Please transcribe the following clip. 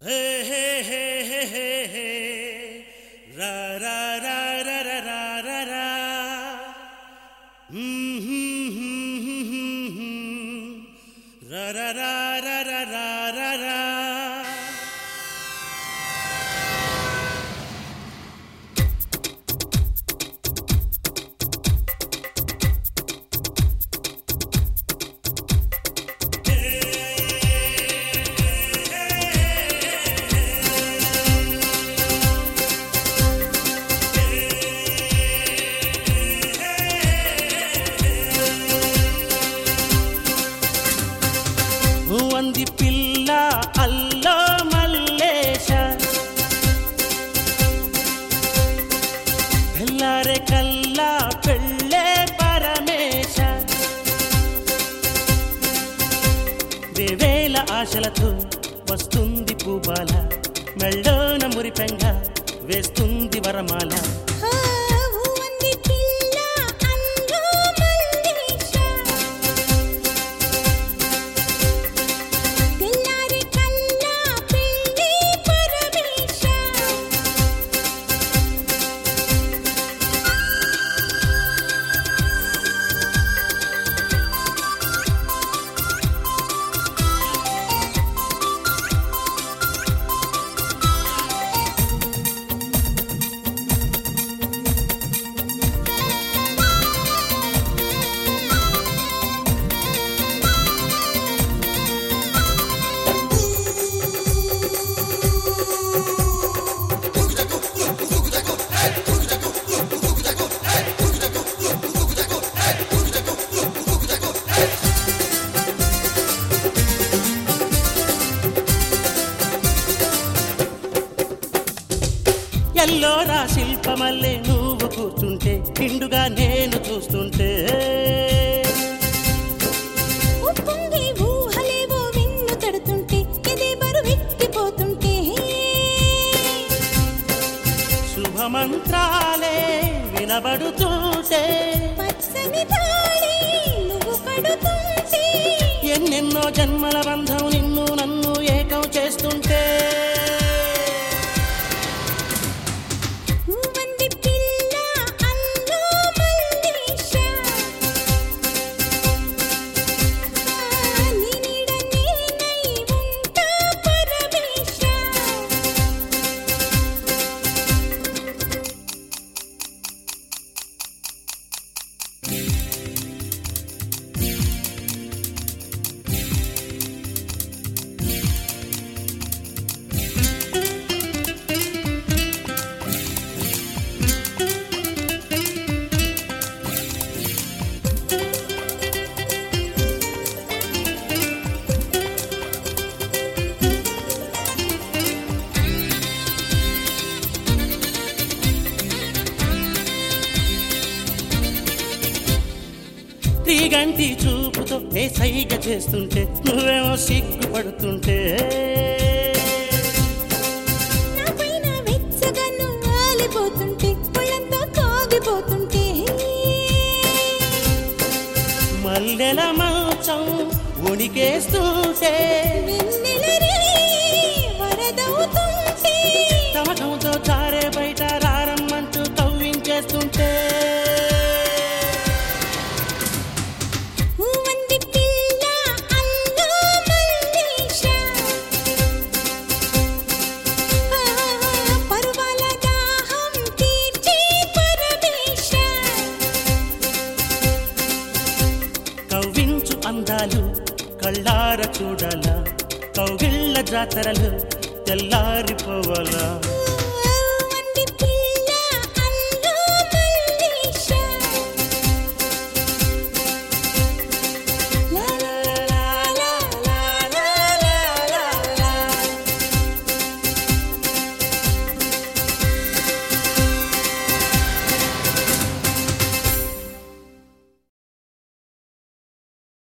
హే హే హే హే హే హే రా రా రా రా రా రా రా రా హ్మ్ హ్మ్ హ్మ్ హ్మ్ హ్మ్ హ్మ్. రా రా రా రా రా రా రా రా వంది పిల్ల అల్లో మల్లేశ తెల్లారే కల్లా పెళ్ళే పరమేశ వేవేల ఆశలతో వస్తుంది పూబాల మెళ్ళోన మురిపెంగ వేస్తుంది వరమాల ఊవంది పిల్ల అందు మల్లేశ తెల్లారి కల్లా పెళ్ళి పరమేశ ఎల్లోరా శిల్పమల్లే నువ్వు కూర్చుంటే కిండుగా నేను చూస్తుంటే ఉప్పొంగి ఊహలేవో విన్ను తడుతుంటే ఎదే బరువెక్కిపోతుంటే శుభమంత్రాలే వినబడుతుంటే పచ్చని తాళి నువ్వు కడుతుంటే ఎన్నెన్నో జన్మల బంధం నిన్ను నన్ను ఏకం చేస్తుంటే ఊవంది పిల్ల అందు మల్లేశ నీ నీడ నేనై ఉంటా పరమేశ తీగంటి చూపుతో ఏ సైగ చేస్తుంటే నువ్వేమో సిగ్గుపడుతుంటే నా పైన వెచ్చగా నువ్వు వాలిపోతుంటే ఒళ్ళంతా కాగిపోతుంటే మల్లెల మంచం ఉణికేస్తుంటే వెన్నెల రే వరదవుతుంటే తమకంతో చారే బయట రారమ్మంటూ కవ్వించేస్తుంటే ఊవంది పిల్ల అందు మల్లేశ పరువాల దాహం తీర్చే పరమేశ కవ్వించు అందాలు కళ్ళార చూడాల కౌగిళ్ళ జాతరలు తెల్లారిపోవాలా ఊ